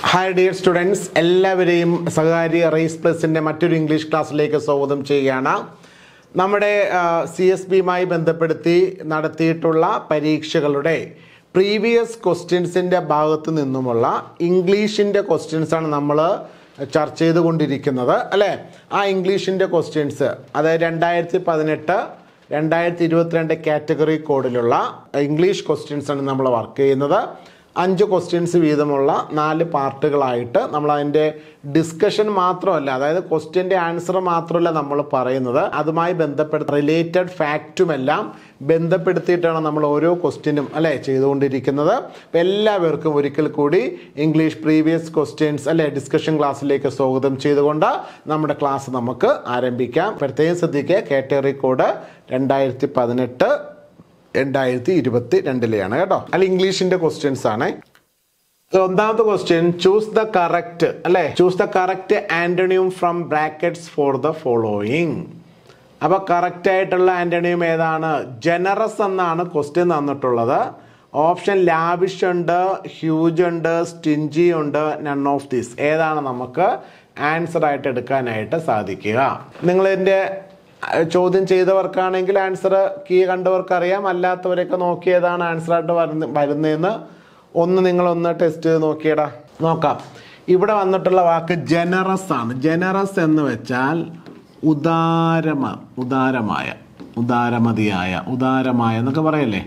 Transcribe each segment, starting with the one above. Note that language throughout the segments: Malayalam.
ഹായ് ഡിയർ സ്റ്റുഡൻസ് എല്ലാവരെയും സഹകാരി റേസ് പ്ലസിൻ്റെ മറ്റൊരു ഇംഗ്ലീഷ് ക്ലാസ്സിലേക്ക് സ്വാഗതം ചെയ്യുകയാണ് നമ്മുടെ സി എസ് ബിയുമായി ബന്ധപ്പെടുത്തി നടത്തിയിട്ടുള്ള പരീക്ഷകളുടെ പ്രീവിയസ് ക്വസ്റ്റ്യൻസിൻ്റെ ഭാഗത്ത് നിന്നുമുള്ള ഇംഗ്ലീഷിൻ്റെ ക്വസ്റ്റ്യൻസാണ് നമ്മൾ ചർച്ച ചെയ്തുകൊണ്ടിരിക്കുന്നത് അല്ലേ ആ ഇംഗ്ലീഷിൻ്റെ ക്വസ്റ്റ്യൻസ് അതായത് രണ്ടായിരത്തി പതിനെട്ട് രണ്ടായിരത്തി ഇരുപത്തിരണ്ട് കാറ്റഗറി കോഡിലുള്ള ഇംഗ്ലീഷ് ക്വസ്റ്റ്യൻസാണ് നമ്മൾ വർക്ക് ചെയ്യുന്നത് അഞ്ച് ക്വസ്റ്റ്യൻസ് വീതമുള്ള നാല് പാർട്ടുകളായിട്ട് നമ്മൾ അതിൻ്റെ ഡിസ്കഷൻ മാത്രമല്ല അതായത് ക്വസ്റ്റ്യൻ്റെ ആൻസർ മാത്രമല്ല നമ്മൾ പറയുന്നത് അതുമായി ബന്ധപ്പെട്ട റിലേറ്റഡ് ഫാക്റ്റുമെല്ലാം ബന്ധപ്പെടുത്തിയിട്ടാണ് നമ്മൾ ഓരോ ക്വസ്റ്റ്യനും അല്ലേ ചെയ്തുകൊണ്ടിരിക്കുന്നത് അപ്പോൾ എല്ലാവർക്കും ഒരിക്കൽ കൂടി ഇംഗ്ലീഷ് പ്രീവിയസ് ക്വസ്റ്റ്യൻസ് അല്ലെ ഡിസ്കഷൻ ക്ലാസ്സിലേക്ക് സ്വാഗതം ചെയ്തുകൊണ്ട് നമ്മുടെ ക്ലാസ് നമുക്ക് ആരംഭിക്കാം പ്രത്യേകം ശ്രദ്ധിക്കുക കാറ്റഗറി കോഡ് രണ്ടായിരത്തി പതിനെട്ട് രണ്ടായിരത്തി ഇരുപത്തി രണ്ടിലെയാണ് കേട്ടോ അല്ല ഇംഗ്ലീഷിന്റെ ക്വസ്റ്റ്യൻസ് ആണ് ഒന്നാമത്തെ ക്വസ്റ്റ്യൻ ചൂസ് ദ കറക്റ്റ് അല്ലെ choose the correct antonym from brackets for the following അപ്പൊ കറക്റ്റ് ആയിട്ടുള്ള ആന്റണിയും ഏതാണ് ജനറസ് എന്നാണ് ക്വസ്റ്റ്യൻ തന്നിട്ടുള്ളത് ഓപ്ഷൻ ലാവിഷ് ഉണ്ട് ഹ്യൂജ് ഉണ്ട് സ്റ്റിഞ്ചി ഉണ്ട് നൺ ഓഫ് ദീസ് ഏതാണ് നമുക്ക് ആൻസർ ആയിട്ട് എടുക്കാനായിട്ട് സാധിക്കുക നിങ്ങൾ ഇതിന്റെ അഹ് ചോദ്യം ചെയ്തവർക്കാണെങ്കിൽ ആൻസർ കീ കണ്ടവർക്ക് അറിയാം അല്ലാത്തവരൊക്കെ നോക്കിയതാണ് ആൻസർ ആയിട്ട് വരുന്ന വരുന്നതെന്ന് ഒന്ന് നിങ്ങളൊന്ന് ടെസ്റ്റ് ചെയ്ത് നോക്കിയടാ നോക്കാം ഇവിടെ വന്നിട്ടുള്ള വാക്ക് ജനറസ് ആണ് ജനറസ് എന്ന് വെച്ചാൽ ഉദാരമ ഉദാരമായ ഉദാരമതിയായ ഉദാരമായ എന്നൊക്കെ പറയല്ലേ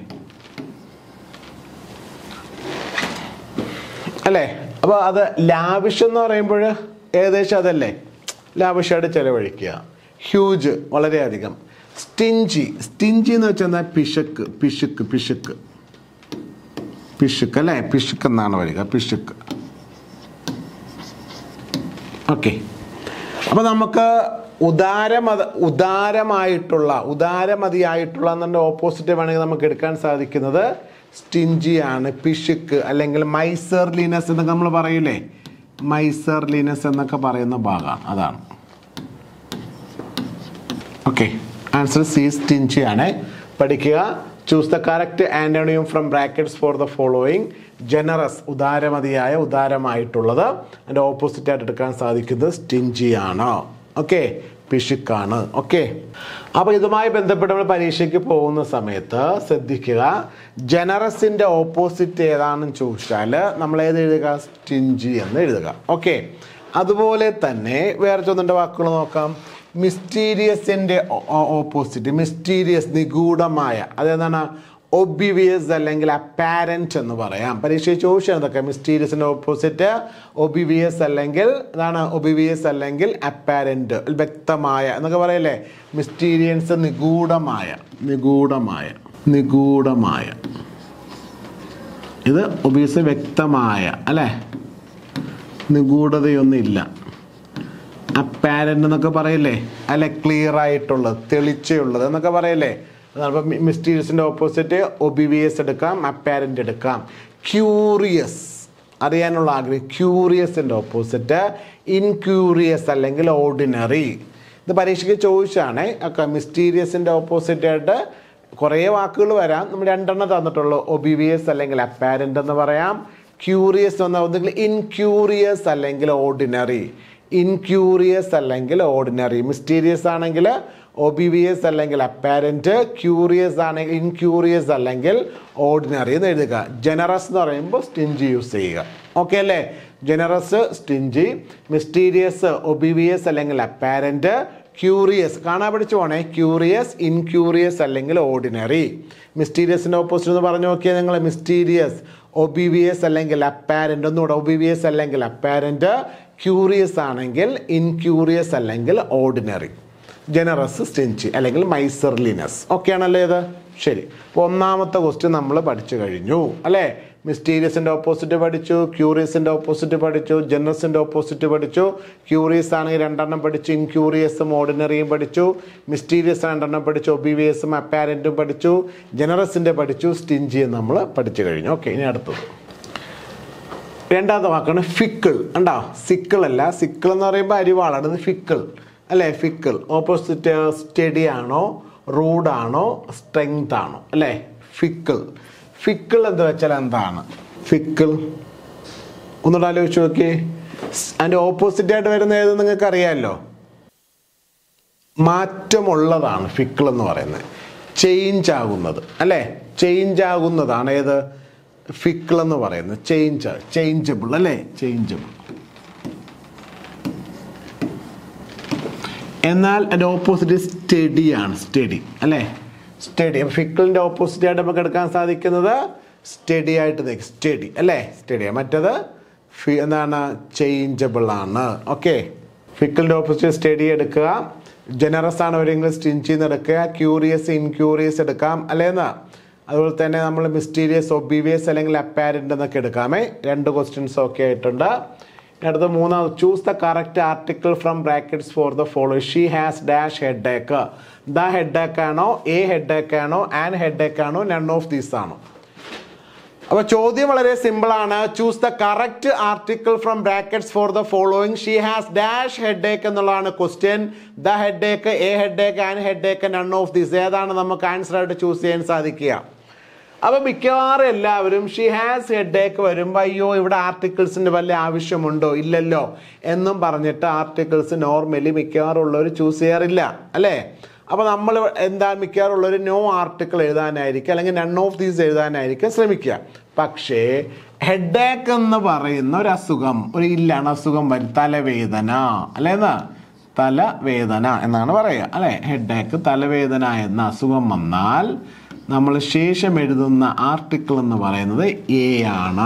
അല്ലേ അപ്പോൾ അത് ലാവിഷ് എന്ന് പറയുമ്പോൾ ഏകദേശം അതല്ലേ ലാവിഷായിട്ട് ചിലവഴിക്കുക ഹ്യൂജ് വളരെയധികം സ്റ്റിഞ്ചി സ്റ്റിഞ്ചി എന്ന് വെച്ചാൽ എന്താ പിശക്ക് പിശുക്ക് പിശുക്ക് പിശുക്ക് അല്ലേ പിശുക്ക് എന്നാണ് വരിക പിശുക്ക് ഓക്കെ അപ്പോൾ നമുക്ക് ഉദാരമത ഉദാരമായിട്ടുള്ള ഉദാരമതിയായിട്ടുള്ള എന്നതിൻ്റെ ഓപ്പോസിറ്റ് വേണമെങ്കിൽ നമുക്ക് എടുക്കാൻ സാധിക്കുന്നത് സ്റ്റിഞ്ചിയാണ് പിശുക്ക് അല്ലെങ്കിൽ മൈസർലിനസ് എന്നൊക്കെ നമ്മൾ പറയില്ലേ മൈസർലിനസ് എന്നൊക്കെ പറയുന്ന ഭാഗമാണ് അതാണ് ഓക്കെ ആൻസർ സി സ്റ്റിഞ്ചി ആണ് പഠിക്കുക choose the correct antonym from brackets for the following generous ഉദാരമതിയായ ഉദാരമായിട്ടുള്ളത് അതിൻ്റെ ഓപ്പോസിറ്റ് ആയിട്ട് എടുക്കാൻ സാധിക്കുന്നത് സ്റ്റിഞ്ചി ആണ് ഓക്കെ പിശുക്കാണ് ഓക്കെ അപ്പോൾ ഇതുമായി ബന്ധപ്പെട്ട് നമ്മൾ പരീക്ഷയ്ക്ക് പോകുന്ന സമയത്ത് ശ്രദ്ധിക്കുക ജനറസിൻ്റെ ഓപ്പോസിറ്റ് ഏതാണെന്ന് ചോദിച്ചാൽ നമ്മൾ ഏത് എഴുതുക സ്റ്റിഞ്ചി എന്ന് എഴുതുക ഓക്കെ അതുപോലെ തന്നെ വേറെ ചൊന്നിൻ്റെ വാക്കുകൾ നോക്കാം മിസ്റ്റീരിയസിൻ്റെ ഓപ്പോസിറ്റ് മിസ്റ്റീരിയസ് നിഗൂഢമായ അതെന്താണ് ഒബിവിയസ് അല്ലെങ്കിൽ അപ്പാരൻറ്റ് എന്ന് പറയാം പരീക്ഷ ചോദിച്ചാൽ എന്തൊക്കെ മിസ്റ്റീരിയസിൻ്റെ ഓപ്പോസിറ്റ് ഒബിവിയസ് അല്ലെങ്കിൽ എന്താണ് ഒബിവിയസ് അല്ലെങ്കിൽ അപ്പാരൻറ്റ് വ്യക്തമായ എന്നൊക്കെ പറയല്ലേ മിസ്റ്റീരിയൻസ് നിഗൂഢമായ നിഗൂഢമായ നിഗൂഢമായ ഇത് ഒബിയസ് വ്യക്തമായ അല്ലേ നിഗൂഢതയൊന്നുമില്ല അപ്പാരൻ്റ് എന്നൊക്കെ പറയില്ലേ അല്ലെ ക്ലിയർ ആയിട്ടുള്ളത് തെളിച്ചുള്ളത് എന്നൊക്കെ പറയില്ലേ അതാണ് ഇപ്പം മിസ്റ്റീരിയസിൻ്റെ ഓപ്പോസിറ്റ് ഒബിവിയസ് എടുക്കാം അപ്പാരൻ്റ് എടുക്കാം ക്യൂറിയസ് അറിയാനുള്ള ആഗ്രഹം ക്യൂറിയസിൻ്റെ ഓപ്പോസിറ്റ് ഇൻക്യൂറിയസ് അല്ലെങ്കിൽ ഓർഡിനറി ഇത് പരീക്ഷയ്ക്ക് ചോദിച്ചാണ് ഒക്കെ മിസ്റ്റീരിയസിൻ്റെ ഓപ്പോസിറ്റ് ആയിട്ട് കുറേ വാക്കുകൾ വരാം നമ്മൾ രണ്ടെണ്ണം തന്നിട്ടുള്ളൂ ഒബിവിയസ് അല്ലെങ്കിൽ അപ്പാരൻ്റ് എന്ന് പറയാം ക്യൂറിയസ് എന്ന് ഒന്നെങ്കിൽ ഇൻക്യൂറിയസ് അല്ലെങ്കിൽ ഓർഡിനറി ഇൻക്യൂറിയസ് അല്ലെങ്കിൽ ഓർഡിനറി മിസ്റ്റീരിയസ് ആണെങ്കിൽ ഒബിവിയസ് അല്ലെങ്കിൽ അപ്പാരൻറ്റ് ക്യൂറിയസ് ആണെങ്കിൽ ഇൻക്യൂറിയസ് അല്ലെങ്കിൽ ഓർഡിനറി എന്ന് എഴുതുക ജനറസ് എന്ന് പറയുമ്പോൾ സ്റ്റിഞ്ചി യൂസ് ചെയ്യുക ഓക്കെ അല്ലേ ജനറസ് സ്റ്റിഞ്ചി മിസ്റ്റീരിയസ് ഒബിവിയസ് അല്ലെങ്കിൽ അപ്പാരൻറ്റ് ക്യൂറിയസ് കാണാൻ പഠിച്ചു പോണേ ക്യൂറിയസ് ഇൻക്യൂറിയസ് അല്ലെങ്കിൽ ഓർഡിനറി മിസ്റ്റീരിയസിൻ്റെ ഓപ്പോസിറ്റ് എന്ന് പറഞ്ഞു നോക്കിയാൽ നിങ്ങൾ മിസ്റ്റീരിയസ് ഒബിവിയസ് അല്ലെങ്കിൽ അപ്പാരൻ്റ് ഒന്നുകൂടെ ഒബിവിയസ് അല്ലെങ്കിൽ അപ്പാരൻ്റ് ക്യൂറിയസ് ആണെങ്കിൽ ഇൻക്യൂറിയസ് അല്ലെങ്കിൽ ഓർഡിനറി ജനറസ് സ്റ്റിഞ്ചി അല്ലെങ്കിൽ മൈസർലിനസ് ഓക്കെ ആണല്ലേ ഇത് ശരി അപ്പോൾ ഒന്നാമത്തെ ക്വസ്റ്റ്യൻ നമ്മൾ പഠിച്ചു കഴിഞ്ഞു അല്ലേ മിസ്റ്റീരിയസിൻ്റെ ഓപ്പോസിറ്റ് പഠിച്ചു ക്യൂറിയസിൻ്റെ ഓപ്പോസിറ്റ് പഠിച്ചു ജനറസിൻ്റെ ഓപ്പോസിറ്റ് പഠിച്ചു ക്യൂറിയസ് ആണെങ്കിൽ രണ്ടെണ്ണം പഠിച്ചു ഇൻക്യൂറിയസും ഓർഡിനറിയും പഠിച്ചു മിസ്റ്റീരിയസ് രണ്ടെണ്ണം പഠിച്ചു ഒബിവിയസും അപ്പാരൻറ്റും പഠിച്ചു ജനറസിൻ്റെ പഠിച്ചു സ്റ്റിഞ്ചിയും നമ്മൾ പഠിച്ചു കഴിഞ്ഞു ഓക്കെ ഇനി അടുത്തത് രണ്ടാമത്തെ വാക്കാണ് ഫിക്കിൾ ഉണ്ടോ സിക്കിൾ അല്ല സിക്കിൾ എന്ന് പറയുമ്പോൾ അരിവാളാണ് ഇത് ഫിക്കിൾ അല്ലേ ഫിക്കിൾ ഓപ്പോസിറ്റ് സ്റ്റഡി ആണോ റൂഡാണോ സ്ട്രെങ്ത് ആണോ അല്ലേ ഫിക്കിൾ ഫിക്കിൾ എന്ന് വെച്ചാൽ എന്താണ് ഫിക്കിൾ ഒന്നുകൂടെ ആലോചിച്ച് നോക്കി അതിൻ്റെ ഓപ്പോസിറ്റ് ആയിട്ട് വരുന്ന ഏത് നിങ്ങൾക്ക് അറിയാമല്ലോ മാറ്റമുള്ളതാണ് ഫിക്കിൾ എന്ന് പറയുന്നത് ചേഞ്ച് ആകുന്നത് അല്ലേ ചേഞ്ച് ആകുന്നതാണ് ഏത് ഫിക്കിൾ എന്ന് പറയുന്നത് ചേഞ്ച് ചേഞ്ചബിൾ അല്ലേ ചേഞ്ചബിൾ എന്നാൽ അതിൻ്റെ ഓപ്പോസിറ്റ് സ്റ്റഡി ആണ് സ്റ്റഡി അല്ലേ സ്റ്റഡി ഫിക്കിളിൻ്റെ ഓപ്പോസിറ്റ് ആയിട്ട് നമുക്ക് എടുക്കാൻ സാധിക്കുന്നത് സ്റ്റഡി ആയിട്ട് നിൽക്കും സ്റ്റഡി അല്ലേ സ്റ്റഡി മറ്റത് ഫി എന്താണ് ചേഞ്ചബിൾ ആണ് ഓക്കെ ഫിക്കിളിൻ്റെ ഓപ്പോസിറ്റ് സ്റ്റഡി എടുക്കുക ജനറസ് ആണ് അവരെങ്കിലും സ്റ്റിഞ്ചിന്ന് എടുക്കുക ക്യൂറിയസ് ഇൻക്യൂറിയസ് എടുക്കാം അല്ലേന്ന് അതുപോലെ തന്നെ നമ്മൾ മിസ്റ്റീരിയസ് ഒബീവിയസ് അല്ലെങ്കിൽ അപ്പാരൻ്റ് എന്നൊക്കെ എടുക്കാമേ രണ്ട് ക്വസ്റ്റ്യൻസ് ഒക്കെ ആയിട്ടുണ്ട് അടുത്ത മൂന്നാമത് choose the correct article from brackets for the follow she has dash headache the headache ആണോ എ ഹെഡ് ഏക്ക് ആണോ ആൻ ഹെഡ് ഏക്ക് ആണോ നൺ ഓഫ് ദീസ് ആണോ അപ്പൊ ചോദ്യം വളരെ സിമ്പിൾ ആണ് choose the correct article from brackets for the following she has dash headache എന്നുള്ളതാണ് question the headache a headache an headache none of these ഏതാണ് നമുക്ക് ആൻസർ ആയിട്ട് ചൂസ് ചെയ്യാൻ സാധിക്കുക അപ്പൊ മിക്കവാറും എല്ലാവരും ഷി ഹാസ് ഹെഡ് ഏക്ക് വരുമ്പോൾ അയ്യോ ഇവിടെ ആർട്ടിക്കിൾസിന്റെ വല്ല ആവശ്യമുണ്ടോ ഇല്ലല്ലോ എന്നും പറഞ്ഞിട്ട് ആർട്ടിക്കിൾസ് നോർമലി മിക്കവാറും ഉള്ളവർ ചൂസ് ചെയ്യാറില്ല അല്ലേ അപ്പോൾ നമ്മൾ എന്താ മിക്കവാറും ഉള്ളൊരു നോ ആർട്ടിക്കിൾ എഴുതാനായിരിക്കും അല്ലെങ്കിൽ നൺ ഓഫ് ദീസ് എഴുതാനായിരിക്കും ശ്രമിക്കുക പക്ഷേ ഹെഡേക്ക് എന്ന് പറയുന്ന ഒരു അസുഖം ഒരു ഇല്ലാണ് അസുഖം വരും തലവേദന അല്ലേന്നാ തലവേദന എന്നാണ് പറയുക അല്ലെ ഹെഡേക്ക് തലവേദന എന്ന അസുഖം വന്നാൽ നമ്മൾ ശേഷം എഴുതുന്ന ആർട്ടിക്കിൾ എന്ന് പറയുന്നത് എ ആണ്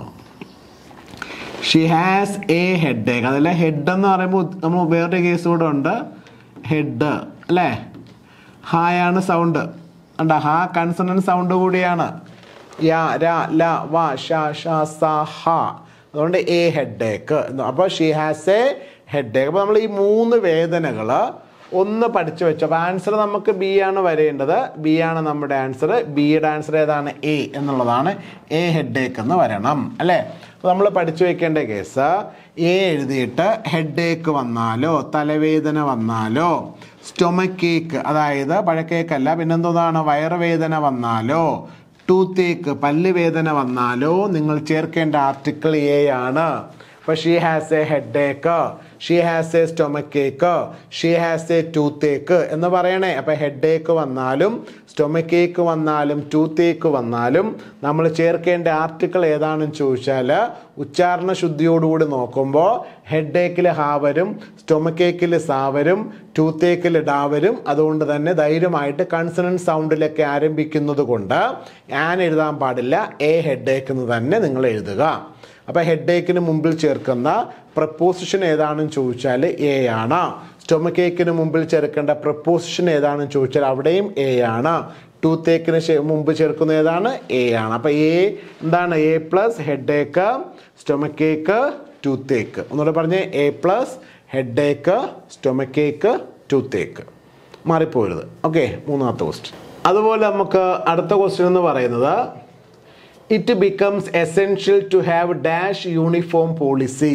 she has a headache അതല്ല ഹെഡ് എന്ന് പറയുമ്പോൾ നമ്മൾ വേറൊരു കേസ് കൂടെ ഉണ്ട് ഹെഡ് അല്ലേ ഹായാണ് സൗണ്ട് ഉണ്ട് ഹാ കൺസണൻ സൗണ്ട് കൂടിയാണ് യാ ര ല വ ഷ ഷ സ ഹ അതുകൊണ്ട് എ ഹെഡ് ഏക്ക് അപ്പോൾ she has a headache അപ്പോൾ നമ്മൾ ഈ മൂന്ന് വേദനകൾ ഒന്ന് പഠിച്ചു വെച്ചു അപ്പോൾ ആൻസർ നമുക്ക് ബി ആണ് വരേണ്ടത് ബി ആണ് നമ്മുടെ ആൻസർ ബിയുടെ ആൻസർ ഏതാണ് എ എന്നുള്ളതാണ് എ ഹെഡ് ഏക്ക് എന്ന് വരണം അല്ലേ അപ്പോൾ നമ്മൾ പഠിച്ചു വെക്കേണ്ട കേസ് എ എഴുതിയിട്ട് ഹെഡ് ഏക്ക് വന്നാലോ തലവേദന വന്നാലോ സ്റ്റൊമക് ഏക്ക് അതായത് പഴക്കേക്കല്ല പിന്നെന്തോന്നാണ് വയറുവേദന വന്നാലോ ടൂത്ത് ഏക്ക് പല്ല് വേദന വന്നാലോ നിങ്ങൾ ചേർക്കേണ്ട ആർട്ടിക്കിൾ എ ആണ് അപ്പോൾ she has a headache she has a stomach ache she has a toothache എന്ന് പറയണേ അപ്പോൾ ഹെഡ് ഏക്ക് വന്നാലും സ്റ്റൊമക് ഏക്ക് വന്നാലും ടൂത്ത് ഏക്ക് വന്നാലും നമ്മൾ ചേർക്കേണ്ട ആർട്ടിക്കിൾ ഏതാണെന്ന് ചോദിച്ചാൽ ഉച്ചാരണ ശുദ്ധിയോടുകൂടി നോക്കുമ്പോൾ ഹെഡ് ഏക്കിൽ ഹാ വരും സ്റ്റൊമക് ഏക്കിൽ സാ വരും ടൂത്ത് ഏക്കിൽ ഡാ വരും അതുകൊണ്ട് തന്നെ ധൈര്യമായിട്ട് കൺസണൻ സൗണ്ടിലൊക്കെ ആരംഭിക്കുന്നത് കൊണ്ട് ഞാൻ എഴുതാൻ പാടില്ല എ ഹെഡ് ഏക്ക് എന്ന് തന്നെ നിങ്ങൾ എഴുതുക അപ്പോൾ ഹെഡ് ഏക്കിന് മുമ്പിൽ ചേർക്കുന്ന പ്രപ്പോസിഷൻ ഏതാണെന്ന് ചോദിച്ചാൽ എ ആണ് സ്റ്റൊമക് ഏക്കിന് മുമ്പിൽ ചേർക്കേണ്ട പ്രപ്പോസിഷൻ ഏതാണെന്ന് ചോദിച്ചാൽ അവിടെയും എ ആണ് ടൂത്ത് ഏക്കിന് മുമ്പ് ചേർക്കുന്ന ഏതാണ് എ ആണ് അപ്പോൾ എ എന്താണ് a plus headache stomach ache toothache ഒന്നുകൂടെ പറഞ്ഞേ a plus headache stomach ache toothache മാറിപ്പോരുത് ഓക്കെ മൂന്നാമത്തെ ക്വസ്റ്റ്യൻ അതുപോലെ നമുക്ക് അടുത്ത ക്വസ്റ്റ്യൻ എന്ന് പറയുന്നത് it becomes essential to have dash uniform policy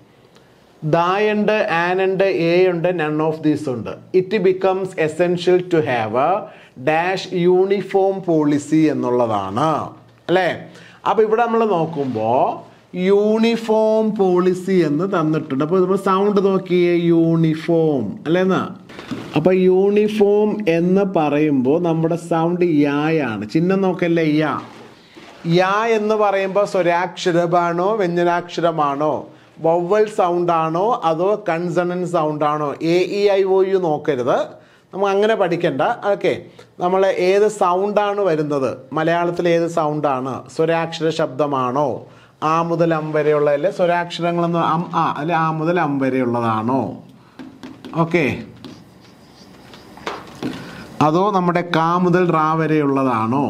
ദായുണ്ട് ആൻ ഉണ്ട് എ ഉണ്ട് നൺ ഓഫ് ദീസ് ഉണ്ട് it becomes essential to have a dash uniform policy എന്നുള്ളതാണ് അല്ലേ അപ്പോൾ ഇവിടെ നമ്മൾ നോക്കുമ്പോൾ യൂണിഫോം പോളിസി എന്ന് തന്നിട്ടുണ്ട് അപ്പോൾ നമ്മൾ സൗണ്ട് നോക്കിയേ യൂണിഫോം അല്ലേന്നാ അപ്പോൾ യൂണിഫോം എന്ന് പറയുമ്പോൾ നമ്മുടെ സൗണ്ട് യായാണ് ചിഹ്നം നോക്കല്ലേ യാ യാ എന്ന് പറയുമ്പോൾ സ്വരാക്ഷരമാണോ വ്യഞ്ജനാക്ഷരമാണോ വവ്വൽ സൗണ്ട് ആണോ അതോ കൺസണൻ സൗണ്ട് ആണോ A E I O U നോക്കരുത് നമ്മൾ അങ്ങനെ പഠിക്കണ്ട ഓക്കെ നമ്മൾ ഏത് സൗണ്ടാണ് വരുന്നത് മലയാളത്തിൽ ഏത് സൗണ്ടാണ് സ്വരാക്ഷര ശബ്ദമാണോ ആ മുതൽ അം വരെയുള്ള അല്ലെ സ്വരാക്ഷരങ്ങളെന്ന് അം ആ അല്ലെ ആ മുതൽ അം വരെയുള്ളതാണോ ഓക്കെ അതോ നമ്മുടെ കാ മുതൽ റാ വരെയുള്ളതാണോ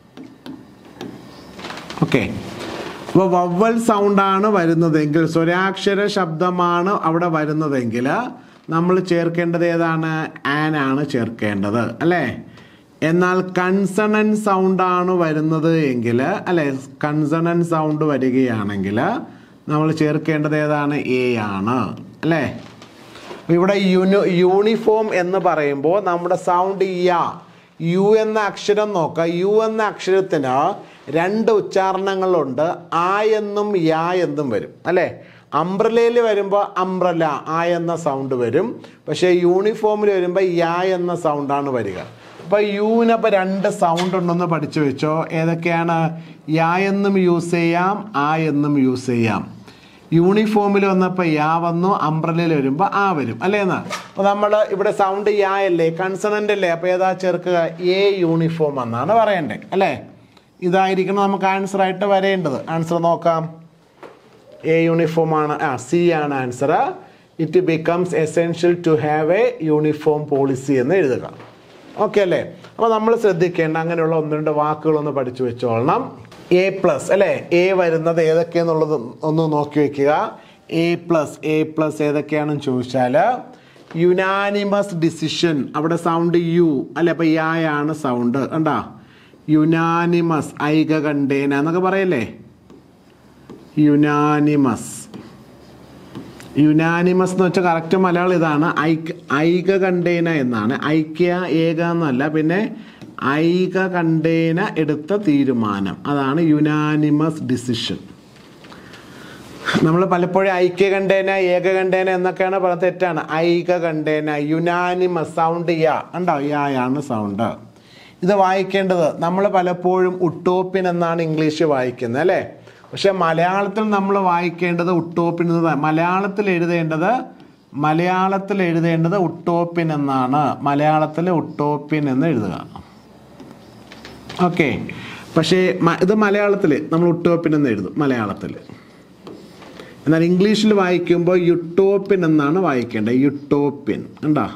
ഓക്കെ അപ്പോൾ വവ്വൽ സൗണ്ടാണ് വരുന്നതെങ്കിൽ സ്വരാക്ഷര ശബ്ദമാണ് അവിടെ വരുന്നതെങ്കിൽ നമ്മൾ ചേർക്കേണ്ടത് ഏതാണ് ആൻ ആണ് ചേർക്കേണ്ടത് അല്ലേ എന്നാൽ കൺസണൻ സൗണ്ടാണ് വരുന്നത് എങ്കിൽ അല്ലെ കൺസണൻ സൗണ്ട് വരികയാണെങ്കിൽ നമ്മൾ ചേർക്കേണ്ടത് ഏതാണ് എ ആണ് അല്ലേ ഇവിടെ യൂണി യൂണിഫോം എന്ന് പറയുമ്പോൾ നമ്മുടെ സൗണ്ട് യ യു എന്ന അക്ഷരം നോക്കുക യു എന്ന അക്ഷരത്തിന് രണ്ട് ഉച്ചാരണങ്ങളുണ്ട് ആ എന്നും യാ എന്നും വരും അല്ലേ അംബ്രലയിൽ വരുമ്പോൾ അംബ്രല ആ എന്ന സൗണ്ട് വരും പക്ഷേ യൂണിഫോമിൽ വരുമ്പോൾ യാ എന്ന സൗണ്ടാണ് വരിക അപ്പോൾ യൂവിനപ്പോൾ രണ്ട് സൗണ്ട് ഉണ്ടെന്ന് പഠിച്ചു വെച്ചോ ഏതൊക്കെയാണ് യാ എന്നും യൂസ് ചെയ്യാം ആ എന്നും യൂസ് ചെയ്യാം യൂണിഫോമിൽ വന്നപ്പോൾ യാ വന്നു അംബ്രലയിൽ വരുമ്പോൾ ആ വരും അല്ലേ എന്നാ അപ്പോൾ നമ്മൾ ഇവിടെ സൗണ്ട് യാ അല്ലേ കൺസണൻ്റ് അല്ലേ അപ്പോൾ ഏതാ ചേർക്കുക എ യൂണിഫോം എന്നാണ് പറയേണ്ടത് അല്ലേ ഇതായിരിക്കണം നമുക്ക് ആൻസർ ആയിട്ട് വരേണ്ടത് ആൻസർ നോക്കാം എ യൂണിഫോം ആണ് ആ സി ആണ് answer it becomes essential to have a uniform policy എന്ന് എഴുതുക ഓക്കെ അല്ലേ അപ്പോൾ നമ്മൾ ശ്രദ്ധിക്കേണ്ട അങ്ങനെയുള്ള ഒന്ന് രണ്ട് വാക്കുകളൊന്ന് പഠിച്ചു വെച്ചോളണം എ പ്ലസ് അല്ലേ എ വരുന്നത് ഏതൊക്കെയാണെന്നുള്ളത് ഒന്ന് നോക്കി വെക്കുക എ പ്ലസ് എ പ്ലസ് ഏതൊക്കെയാണെന്ന് ചോദിച്ചാൽ യുനാനിമസ് ഡിസിഷൻ അവിടെ സൗണ്ട് യു അല്ലെ അപ്പോൾ യായാണ് സൗണ്ട് കണ്ടാ യുനാനിമസ് ഐകകണ്ഠേന എന്നൊക്കെ പറയല്ലേ യുനാനിമസ് യുനാനിമസ് എന്ന് വെച്ചാൽ കറക്റ്റ് മലയാളം ഇതാണ് ഐക്യ ഐകകണ്ഠേന എന്നാണ് ഐക്യ ഏക എന്നല്ല പിന്നെ ഐകകണ്ഠേന എടുത്ത തീരുമാനം അതാണ് യുനാനിമസ് ഡിസിഷൻ നമ്മൾ പലപ്പോഴും ഐക്യകണ്ഠേന ഏകകണ്ഠേന എന്നൊക്കെയാണ് പറയുന്നത് തെറ്റാണ് ഐകകണ്ഠേന യുനാനിമസ് സൗണ്ട് യാ ഉണ്ടോ യായാണ് സൗണ്ട് ഇത് വായിക്കേണ്ടത് നമ്മൾ പലപ്പോഴും ഉട്ടോപ്യൻ എന്നാണ് ഇംഗ്ലീഷ് വായിക്കുന്നത് അല്ലേ പക്ഷെ മലയാളത്തിൽ നമ്മൾ വായിക്കേണ്ടത് ഉട്ടോപ്യൻ എന്ന് മലയാളത്തിൽ എഴുതേണ്ടത് മലയാളത്തിൽ എഴുതേണ്ടത് ഉട്ടോപ്യൻ എന്നാണ് മലയാളത്തിൽ ഉട്ടോപ്യൻ എന്ന് എഴുതുക ഓക്കെ പക്ഷേ മ- ഇത് മലയാളത്തിൽ നമ്മൾ ഉട്ടോപ്യൻ എന്ന് എഴുതും മലയാളത്തിൽ എന്നാൽ ഇംഗ്ലീഷിൽ വായിക്കുമ്പോൾ യുട്ടോപ്യൻ എന്നാണ് വായിക്കേണ്ടത് യുട്ടോപ്യൻ ഉണ്ടോ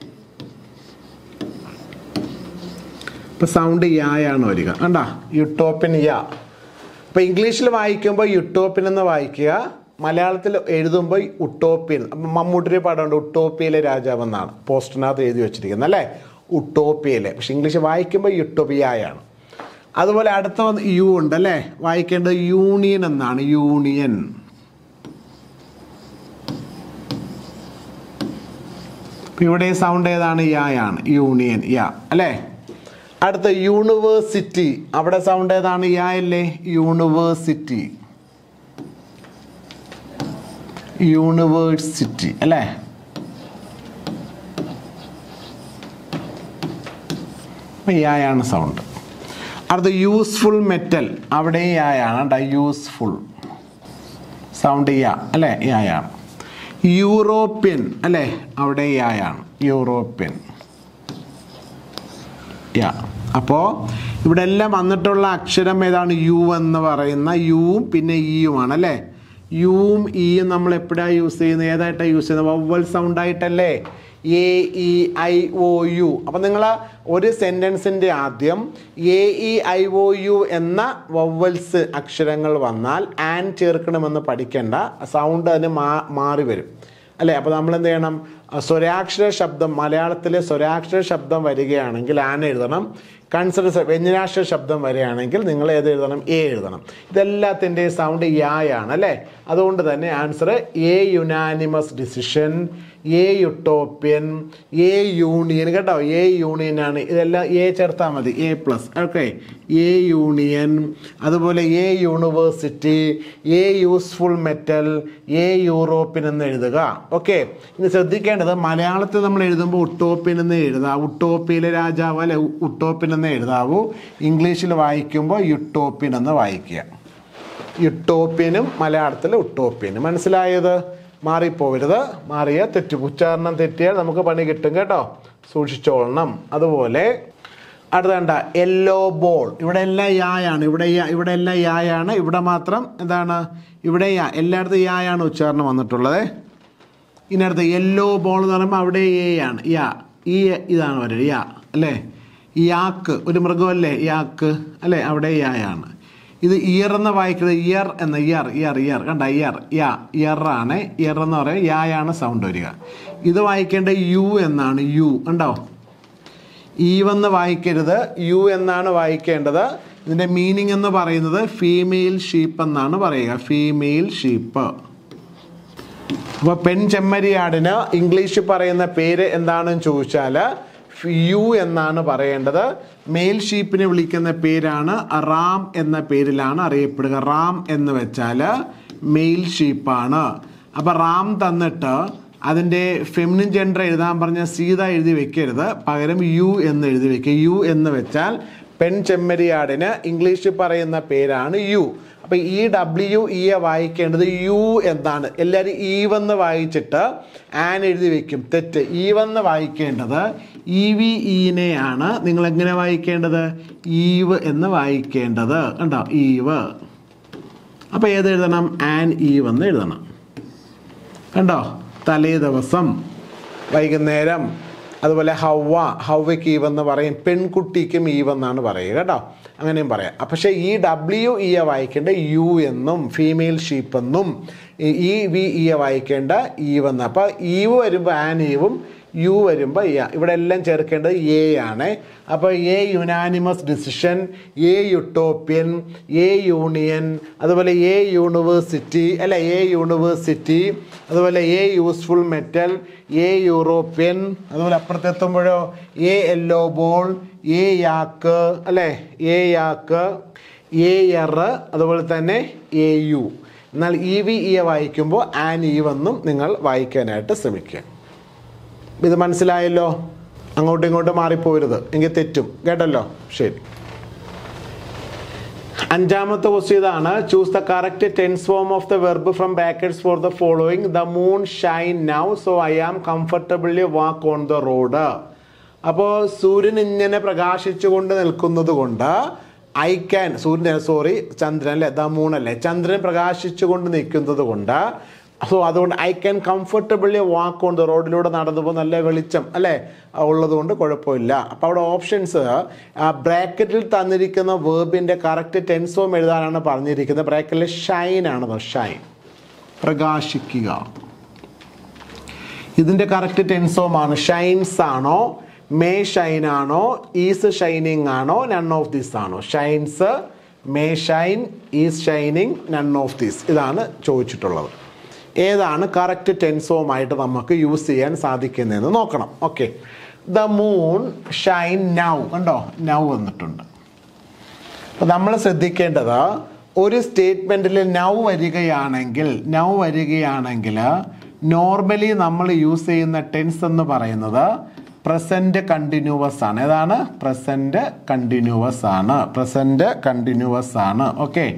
ഇപ്പൊ സൗണ്ട് യായാണ് വരിക കണ്ടാ യുട്ടോപ്യൻ യാ അപ്പൊ ഇംഗ്ലീഷിൽ വായിക്കുമ്പോൾ യുട്ടോപ്യൻ എന്ന് വായിക്കുക മലയാളത്തിൽ എഴുതുമ്പോൾ ഉട്ടോപ്യൻ അപ്പം മമ്മൂട്ടിയുടെ പടമുണ്ട് ഉട്ടോപ്യയിലെ രാജാവ് എന്നാണ് പോസ്റ്ററിനകത്ത് എഴുതി വെച്ചിരിക്കുന്നത് അല്ലേ ഉട്ടോപ്യയിലെ പക്ഷെ ഇംഗ്ലീഷ് വായിക്കുമ്പോൾ യുട്ടോപ്പിയായാണ് അതുപോലെ അടുത്ത വന്ന് യു ഉണ്ട് അല്ലേ വായിക്കേണ്ടത് യൂണിയൻ എന്നാണ് യൂണിയൻ ഇപ്പൊ ഇവിടെ സൗണ്ട് ഏതാണ് യായാണ് യൂണിയൻ യാ അല്ലേ അടുത്ത യൂണിവേഴ്സിറ്റി അവിടെ സൗണ്ട് ഏതാണ് യാ അല്ലേ യൂണിവേഴ്സിറ്റി യൂണിവേഴ്സിറ്റി അല്ലേ അപ്പൊ യായാണ് സൗണ്ട് അടുത്ത യൂസ്ഫുൾ മെറ്റൽ അവിടെ യായാണ് കേട്ടോ യൂസ്ഫുൾ സൗണ്ട് യാ അല്ലേ യായാണ് യൂറോപ്യൻ അല്ലേ അവിടെ യായാണ് യൂറോപ്യൻ യാ അപ്പോൾ ഇവിടെ എല്ലാം വന്നിട്ടുള്ള അക്ഷരം ഏതാണ് യു എന്ന് പറയുന്ന യുവും പിന്നെ ഇയുമാണ് അല്ലേ യുവും ഇയും നമ്മൾ എപ്പോഴാണ് യൂസ് ചെയ്യുന്നത് ഏതായിട്ടാണ് യൂസ് ചെയ്യുന്നത് വവ്വൽ സൗണ്ട് ആയിട്ടല്ലേ A E I O U അപ്പം നിങ്ങൾ ഒരു സെൻറ്റൻസിൻ്റെ ആദ്യം A E I O U എന്ന വവ്വൽസ് അക്ഷരങ്ങൾ വന്നാൽ ആൻ ചേർക്കണമെന്ന് പഠിക്കേണ്ട സൗണ്ട് അതിന് മാ മാറി വരും അല്ലേ അപ്പോൾ നമ്മൾ എന്ത് ചെയ്യണം അഹ് സ്വരാക്ഷര ശബ്ദം മലയാളത്തിലെ സ്വരാക്ഷര ശബ്ദം വരികയാണെങ്കിൽ ആൻ എഴുതണം കൺസിഡർ വ്യഞ്ജനാക്ഷര ശബ്ദം വരികയാണെങ്കിൽ നിങ്ങൾ ഏത് എഴുതണം എ എഴുതണം ഇതെല്ലാത്തിൻ്റെ സൗണ്ട് യായാണ് അല്ലേ അതുകൊണ്ട് തന്നെ answer a unanimous decision a utopian a union കേട്ടോ എ യൂണിയൻ ആണ് ഇതെല്ലാം എ ചേർത്താൽ മതി a plus okay a union അതുപോലെ a university a useful metal a European എന്ന് എഴുതുക ഓക്കെ ഇനി ശ്രദ്ധിക്കേണ്ടത് മലയാളത്തിൽ നമ്മൾ എഴുതുമ്പോൾ ഉട്ടോപ്യൻ എന്ന് എഴുതാം ഉട്ടോപ്പിയിലെ രാജാവ് അല്ലെ ഉട്ടോപ്യൻ എന്ന് എഴുതാവൂ ഇംഗ്ലീഷിൽ വായിക്കുമ്പോൾ യുട്ടോപ്യൻ എന്ന് വായിക്കുക യുട്ടോപ്യനും മലയാളത്തിൽ ഉട്ടോപ്യനും മനസ്സിലായത് മാറിപ്പോവരുത് മാറിയ തെറ്റു ഉച്ചാരണം തെറ്റിയാൽ നമുക്ക് പണി കിട്ടും കേട്ടോ സൂക്ഷിച്ചോളണം അതുപോലെ അടുത്ത കണ്ട യെല്ലോ ബോൾ ഇവിടെ എല്ലാം യായാണ് ഇവിടെ യാ- ഇവിടെ എല്ലാം യായാണ് ഇവിടെ മാത്രം എന്താണ് ഇവിടെ യാ എല്ലായിടത്തും യായാണ് ഉച്ചാരണം വന്നിട്ടുള്ളത് ഇതിനടുത്ത് യെല്ലോ ബോൾ എന്ന് പറയുമ്പോൾ അവിടെ എ ആണ് യാ ഈ ഇതാണ് പറയുന്നത് യാ അല്ലേ യാക്ക് ഒരു മൃഗമല്ലേ യാക്ക് അല്ലേ അവിടെ യായാണ് ഇത് ഇയർ എന്ന് വായിക്കുന്നത് ഇയർ എന്ന ഇയർ ഇയർ ഇയർ കണ്ട ഇയർ യാ ഇയർ ആണ് ഇയർ എന്ന് പറയും യായാണ് സൗണ്ട് വരിക ഇത് വായിക്കേണ്ട യു എന്നാണ് യു ഉണ്ടോ ഈ വന്ന് വായിക്കരുത് യു എന്നാണ് വായിക്കേണ്ടത് ഇതിൻ്റെ മീനിങ് എന്ന് പറയുന്നത് ഫീമെയിൽ ഷീപ്പ് എന്നാണ് പറയുക ഫീമെയിൽ ഷീപ്പ് അപ്പോൾ പെൺ ചെമ്മരിയാടിന് ഇംഗ്ലീഷിൽ പറയുന്ന പേര് എന്താണെന്ന് ചോദിച്ചാൽ യു എന്നാണ് പറയേണ്ടത് മെയിൽ ഷീപ്പിനെ വിളിക്കുന്ന പേരാണ് റാം എന്ന പേരിലാണ് അറിയപ്പെടുക റാം എന്ന് വെച്ചാൽ മെയിൽ ഷീപ്പാണ് അപ്പോൾ റാം തന്നിട്ട് അതിൻ്റെ ഫെമിനിൻ ജെൻഡർ എഴുതാൻ പറഞ്ഞ സീത എഴുതി വെക്കരുത് പകരം യു എന്ന് എഴുതി വെക്കുക യു എന്ന് വെച്ചാൽ പെൺ ചെമ്മരിയാടിന് ഇംഗ്ലീഷിൽ പറയുന്ന പേരാണ് യു അപ്പോൾ ഈ ഡബ്ല്യു ഇയെ വായിക്കേണ്ടത് യു എന്നാണ് എല്ലാവരും ഈവെന്ന് വായിച്ചിട്ട് ആൻ എഴുതി വെക്കും തെറ്റ് ഈവെന്ന് വായിക്കേണ്ടത് ഇ വി ഈനെയാണ് നിങ്ങൾ എങ്ങനെ വായിക്കേണ്ടത് ഈവ് എന്ന് വായിക്കേണ്ടത് കണ്ടോ ഈവ് അപ്പോൾ ഏത് എഴുതണം ആൻ ഈവ് എന്ന് എഴുതണം കണ്ടോ തലേ ദിവസം വൈകുന്നേരം അതുപോലെ ഹവ്വ ഹവ്വയ്ക്ക് ഈവ് എന്ന് പറയും പെൺകുട്ടിക്കും ഈവ് എന്നാണ് പറയുക കേട്ടോ അങ്ങനെയും പറയാം പക്ഷേ ഈ ഡബ്ല്യു ഇയെ വായിക്കേണ്ട യു എന്നും ഫീമെയിൽ ഷീപ്പ് എന്നും ഈ വി ഇയെ വായിക്കേണ്ട ഈവ് എന്ന് അപ്പോൾ ഈവ് വരുമ്പോൾ ആൻ ഈവും യു വരുമ്പോൾ യ ഇവിടെ എല്ലാം ചേർക്കേണ്ടത് എ ആണ് അപ്പോൾ a unanimous decision a utopian a union അതുപോലെ എ യൂണിവേഴ്സിറ്റി അല്ല എ യൂണിവേഴ്സിറ്റി അതുപോലെ a useful metal a European അതുപോലെ അപ്പുറത്തെത്തുമ്പോഴോ a yellow ball a yak അല്ലേ എ യാക്ക് എ എർ അതുപോലെ തന്നെ എ യു എന്നാൽ ഇ വി ഇയെ വായിക്കുമ്പോൾ ആൻ ഈ വന്നും നിങ്ങൾ വായിക്കാനായിട്ട് ശ്രമിക്കുക ഇത് മനസ്സിലായല്ലോ അങ്ങോട്ടും ഇങ്ങോട്ടും മാറിപ്പോരുത് എങ്കിൽ തെറ്റും കേട്ടല്ലോ ശരി അഞ്ചാമത്തെ ക്വസ്റ്റ്യൻ ഇതാണ് choose the correct tense form of the verb from brackets for the following the moon shine now so I am comfortably walk on the road അപ്പോൾ സൂര്യൻ ഇങ്ങനെ പ്രകാശിച്ചുകൊണ്ട് നിൽക്കുന്നത് കൊണ്ട് ഐ ക്യാൻ സൂര്യൻ സോറി ചന്ദ്രൻ അല്ലേ ദ മൂൺ അല്ലേ ചന്ദ്രൻ പ്രകാശിച്ചുകൊണ്ട് നിൽക്കുന്നത് കൊണ്ട് സോ അതുകൊണ്ട് I can comfortably walk on the റോഡിലൂടെ നടന്നു പോകുമ്പോൾ നല്ല വെളിച്ചം അല്ലേ ഉള്ളതുകൊണ്ട് കുഴപ്പമില്ല അപ്പോൾ അവിടെ ഓപ്ഷൻസ് ബ്രാക്കറ്റിൽ തന്നിരിക്കുന്ന വേർബിൻ്റെ കറക്റ്റ് ടെൻസ് ഫോം എഴുതാനാണ് പറഞ്ഞിരിക്കുന്നത് ബ്രാക്കറ്റിൽ ഷൈൻ ആണെന്നോ ഷൈൻ പ്രകാശിക്കുക ഇതിൻ്റെ കറക്റ്റ് ടെൻസ് ഫോം ആണ് ഷൈൻസ് ആണോ മേ ഷൈൻ ആണോ ഈസ് ഷൈനിങ് ആണോ നൺ ഓഫ് ദിസ് ആണോ shines may shine is shining none of this ഇതാണ് ചോദിച്ചിട്ടുള്ളത് ഏതാണ് കറക്റ്റ് ടെൻസോമായിട്ട് നമുക്ക് യൂസ് ചെയ്യാൻ സാധിക്കുന്നതെന്ന് നോക്കണം okay the moon shine now കണ്ടോ നൗ വന്നിട്ടുണ്ട് അപ്പോൾ നമ്മൾ ശ്രദ്ധിക്കേണ്ടത് ഒരു സ്റ്റേറ്റ്മെൻറ്റിൽ നൗ വരികയാണെങ്കിൽ നൗ വരികയാണെങ്കിൽ നോർമലി നമ്മൾ യൂസ് ചെയ്യുന്ന ടെൻസ് എന്ന് പറയുന്നത് പ്രസൻറ്റ് കണ്ടിന്യൂവസ് ആണ് ഏതാണ് പ്രസൻറ്റ് കണ്ടിന്യൂവസ് ആണ് പ്രസൻറ്റ് കണ്ടിന്യൂവസ് ആണ് ഓക്കെ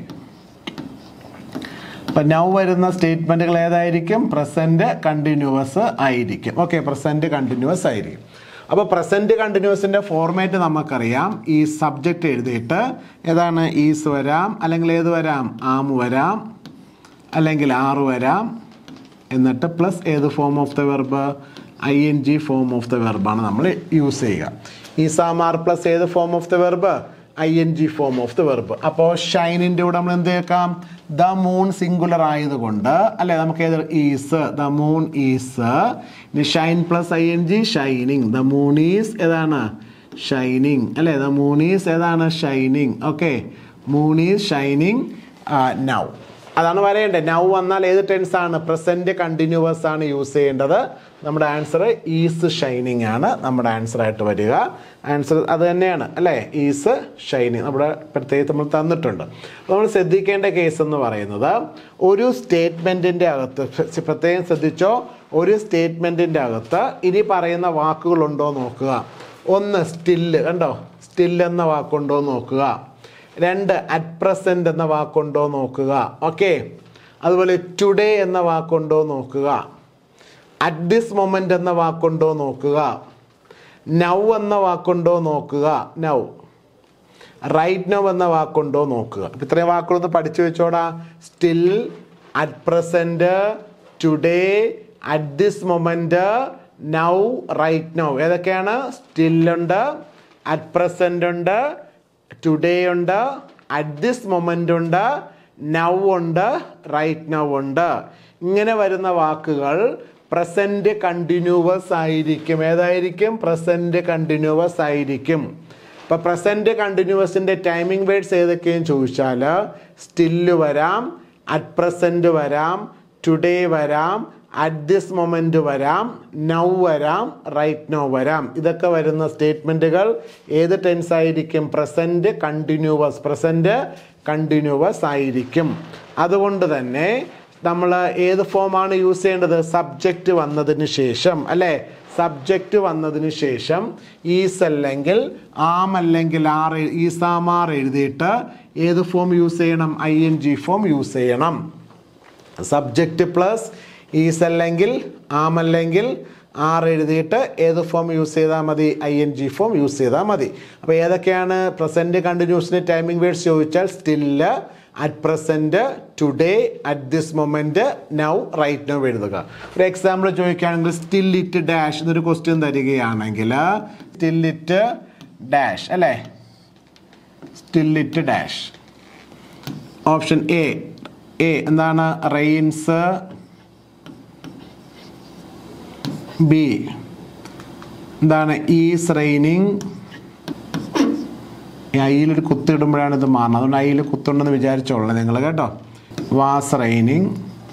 അപ്പം നൗ വരുന്ന സ്റ്റേറ്റ്മെൻറ്റുകൾ ഏതായിരിക്കും പ്രസൻറ്റ് കണ്ടിന്യൂവസ് ആയിരിക്കും ഓക്കെ പ്രസൻറ്റ് കണ്ടിന്യൂവസ് ആയിരിക്കും അപ്പോൾ പ്രസൻറ്റ് കണ്ടിന്യൂവസിൻ്റെ ഫോർമാറ്റ് നമുക്കറിയാം ഈ സബ്ജക്റ്റ് എഴുതിയിട്ട് ഏതാണ് ഈസ് വരാം അല്ലെങ്കിൽ ഏത് വരാം ആം വരാം അല്ലെങ്കിൽ ആറ് വരാം എന്നിട്ട് പ്ലസ് ഏത് form of the verb I N G form of the വെർബാണ് നമ്മൾ യൂസ് ചെയ്യുക ഈസാം ആർ പ്ലസ് ഏത് form of the verb I N G form of the verb അപ്പോൾ ഷൈനിൻ്റെ കൂടെ നമ്മൾ എന്ത് കേൾക്കാം ദ മൂൺ സിംഗുലർ ആയതുകൊണ്ട് അല്ലെ നമുക്ക് ഏത് ഈസ് ദ മൂൺ ഈസ് ഇനി shine plus I N G shining the moon is ഏതാണ് ഷൈനിങ് അല്ലെ ദ മൂൺ ഈസ് ഏതാണ് shining okay moon is shining now അതാണ് വരേണ്ടത് നൗ വന്നാൽ ഏത് ടെൻസ് ആണ് പ്രസന്റ് കണ്ടിന്യൂവസ് ആണ് യൂസ് ചെയ്യേണ്ടത് നമ്മുടെ ആൻസർ ഈസ് ഷൈനിങ് ആണ് നമ്മുടെ ആൻസർ ആയിട്ട് വരിക ആൻസർ അത് തന്നെയാണ് അല്ലേ ഈസ് ഷൈനിങ് നമ്മുടെ പ്രത്യേകിച്ച് നമ്മൾ തന്നിട്ടുണ്ട് അപ്പോൾ നമ്മൾ ശ്രദ്ധിക്കേണ്ട കേസ് എന്ന് പറയുന്നത് ഒരു സ്റ്റേറ്റ്മെൻറ്റിൻ്റെ അകത്ത് പ്ര- പ്രത്യേകം ശ്രദ്ധിച്ചോ ഒരു സ്റ്റേറ്റ്മെൻറ്റിൻ്റെ അകത്ത് ഇനി പറയുന്ന വാക്കുകളുണ്ടോ നോക്കുക ഒന്ന് സ്റ്റില്ല് കണ്ടോ സ്റ്റിൽ എന്ന വാക്കുണ്ടോ നോക്കുക രണ്ട് അറ്റ് പ്രസൻറ്റ് എന്ന വാക്കുണ്ടോ നോക്കുക ഓക്കെ അതുപോലെ ടുഡേ എന്ന വാക്കുണ്ടോ നോക്കുക അറ്റ് ദിസ് മൊമെൻ്റ് എന്ന വാക്കുണ്ടോ നോക്കുക നൗ എന്ന വാക്കുണ്ടോ നോക്കുക നൗ റൈറ്റ് നൗ എന്ന വാക്കുണ്ടോ നോക്കുക അപ്പം ഇത്രയും വാക്കുകളൊന്ന് പഠിച്ചു വെച്ചോടാ still at present today at this moment now right now ഏതൊക്കെയാണ് സ്റ്റില്ലുണ്ട് അറ്റ് പ്രസൻ്റ് ഉണ്ട് ടുഡേ ഉണ്ട് അറ്റ് ദിസ് മൊമെൻ്റ് ഉണ്ട് നൗ ഉണ്ട് റൈറ്റ് നൗ ഉണ്ട് ഇങ്ങനെ വരുന്ന വാക്കുകൾ പ്രസൻറ്റ് കണ്ടിന്യൂവസ് ആയിരിക്കും ഏതായിരിക്കും പ്രസൻറ്റ് കണ്ടിന്യൂവസ് ആയിരിക്കും ഇപ്പോൾ പ്രസൻറ്റ് കണ്ടിന്യൂവസിൻ്റെ ടൈമിംഗ് വേർഡ്സ് ഏതൊക്കെയെന്ന് ചോദിച്ചാൽ സ്റ്റില്ല് വരാം അറ്റ് പ്രസൻറ്റ് വരാം ടുഡേ വരാം അറ്റ് ദിസ് മൊമെന്റ് വരാം നൗ വരാം റൈറ്റ് നോ വരാം ഇതൊക്കെ വരുന്ന സ്റ്റേറ്റ്മെന്റുകൾ ഏത് ടെൻസ് ആയിരിക്കും പ്രസന്റ് കണ്ടിന്യൂവസ് പ്രസന്റ് കണ്ടിന്യൂവസ് ആയിരിക്കും അതുകൊണ്ട് തന്നെ നമ്മൾ ഏത് ഫോമാണ് യൂസ് ചെയ്യേണ്ടത് സബ്ജക്റ്റ് വന്നതിന് ശേഷം അല്ലേ സബ്ജക്റ്റ് വന്നതിന് ശേഷം ഈസ് അല്ലെങ്കിൽ ആം അല്ലെങ്കിൽ ആർ ഈസാമാർ എഴുതിയിട്ട് ഏത് ഫോം യൂസ് ചെയ്യണം I N G form use ചെയ്യണം സബ്ജക്റ്റ് പ്ലസ് ഈസ് അല്ലെങ്കിൽ ആം അല്ലെങ്കിൽ ആർ എഴുതിയിട്ട് ഏത് ഫോം യൂസ് ചെയ്താൽ മതി I N G form use ചെയ്താൽ മതി അപ്പോൾ ഏതൊക്കെയാണ് പ്രസൻറ്റ് കണ്ടിന്യൂസിന് ടൈമിംഗ് വേർഡ്സ് ചോദിച്ചാൽ still at present today at this moment now right now എഴുതുക ഒരു എക്സാമ്പിൾ ചോദിക്കുകയാണെങ്കിൽ സ്റ്റിൽ ഇറ്റ് ഡാഷ് എന്നൊരു ക്വസ്റ്റ്യൻ തരികയാണെങ്കിൽ സ്റ്റിൽ ഇറ്റ് ഡാഷ് അല്ലേ still it dash option A A എന്താണ് റെയിൻസ് ബി എന്താണ് ഈസ് റെയിനിങ് അയിലൊരു കുത്തിടുമ്പോഴാണ് ഇത് മാറുന്നത് അതുകൊണ്ട് അയിൽ കുത്തുണ്ടെന്ന് വിചാരിച്ചോളാം നിങ്ങൾ കേട്ടോ വാസ് റെയിനിങ്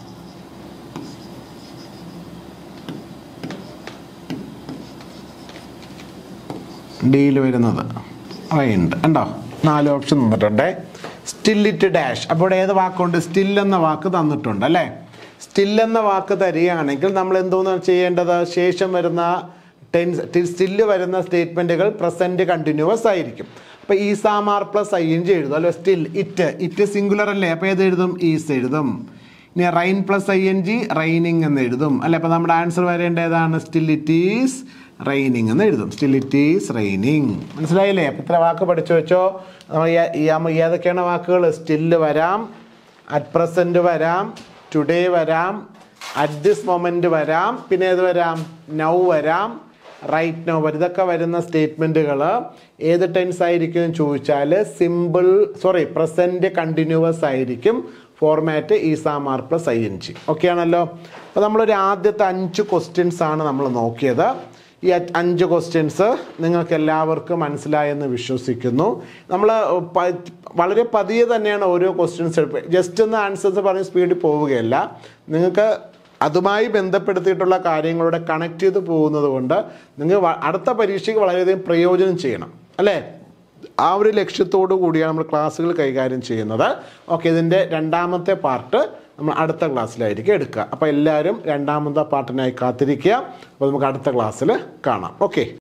ഡിയിൽ വരുന്നത് റെയിൻഡ് ഉണ്ടോ നാല് ഓപ്ഷൻ തന്നിട്ടുണ്ട് സ്റ്റിൽ ഇറ്റ് ഡാഷ് അപ്പോൾ ഇവിടെ ഏത് വാക്കുണ്ട് സ്റ്റിൽ എന്ന വാക്ക് തന്നിട്ടുണ്ട് അല്ലേ സ്റ്റിൽ എന്ന വാക്ക് തരികയാണെങ്കിൽ നമ്മൾ എന്തോന്ന് ചെയ്യേണ്ടത് ശേഷം വരുന്ന ടെൻസ് സ്റ്റില്ല് വരുന്ന സ്റ്റേറ്റ്മെൻറ്റുകൾ പ്രസൻറ്റ് കണ്ടിന്യൂവസ് ആയിരിക്കും അപ്പോൾ is am are plus I N G എഴുതും അല്ലോ സ്റ്റിൽ ഇറ്റ് ഇറ്റ് സിംഗുലർ അല്ലേ അപ്പോൾ ഏത് എഴുതും ഈസ് എഴുതും ഇനി rain plus I N G raining എന്ന് എഴുതും അല്ലെ അപ്പോൾ നമ്മുടെ ആൻസർ വരേണ്ട ഏതാണ് സ്റ്റിൽ ഇറ്റ് ഈസ് റൈനിങ് എന്ന് എഴുതും സ്റ്റിൽ ഇറ്റ് ഈസ് റൈനിങ് മനസ്സിലായില്ലേ അപ്പോൾ ഇത്ര വാക്ക് പഠിച്ചു വെച്ചോ നമ്മൾ ഏ- ഈ നമ്മ ഏതൊക്കെയാണ് വാക്കുകൾ സ്റ്റില്ല് വരാം അറ്റ് പ്രസൻറ്റ് വരാം ടുഡേ വരാം അറ്റ് ദിസ് മൊമെൻറ്റ് വരാം പിന്നെ ഏത് വരാം നൗ വരാം റൈറ്റ് നോ വരും ഇതൊക്കെ വരുന്ന സ്റ്റേറ്റ്മെൻറ്റുകൾ ഏത് ടെൻസ് ആയിരിക്കും എന്ന് ചോദിച്ചാൽ സിമ്പിൾ സോറി പ്രസൻറ്റ് കണ്ടിന്യൂവസ് ആയിരിക്കും format is am are plus I N G okay ആണല്ലോ അപ്പോൾ നമ്മളൊരു ആദ്യത്തെ അഞ്ച് ക്വസ്റ്റ്യൻസ് ആണ് നമ്മൾ നോക്കിയത് ഈ അ- അഞ്ച് ക്വസ്റ്റ്യൻസ് നിങ്ങൾക്ക് എല്ലാവർക്കും മനസ്സിലായെന്ന് വിശ്വസിക്കുന്നു നമ്മൾ വളരെ പതിയെ തന്നെയാണ് ഓരോ ക്വസ്റ്റ്യൻസ് എടുക്കുക ജസ്റ്റ് ഒന്ന് ആൻസേഴ്സ് പറഞ്ഞ് സ്പീഡിൽ പോവുകയല്ല നിങ്ങൾക്ക് അതുമായി ബന്ധപ്പെടുത്തിയിട്ടുള്ള കാര്യങ്ങളോട് കണക്ട് ചെയ്ത് പോകുന്നത് കൊണ്ട് നിങ്ങൾ വ- അടുത്ത പരീക്ഷയ്ക്ക് വളരെയധികം പ്രയോജനം ചെയ്യണം അല്ലേ ആ ഒരു ലക്ഷ്യത്തോടു കൂടിയാണ് നമ്മൾ ക്ലാസ്സുകൾ കൈകാര്യം ചെയ്യുന്നത് ഓക്കെ ഇതിൻ്റെ രണ്ടാമത്തെ പാർട്ട് നമ്മൾ അടുത്ത ക്ലാസ്സിലായിരിക്കും എടുക്കുക അപ്പോൾ എല്ലാവരും രണ്ടാമത്തെ പാർട്ടിനായി കാത്തിരിക്കുക അപ്പോൾ നമുക്ക് അടുത്ത ക്ലാസ്സിൽ കാണാം ഓക്കെ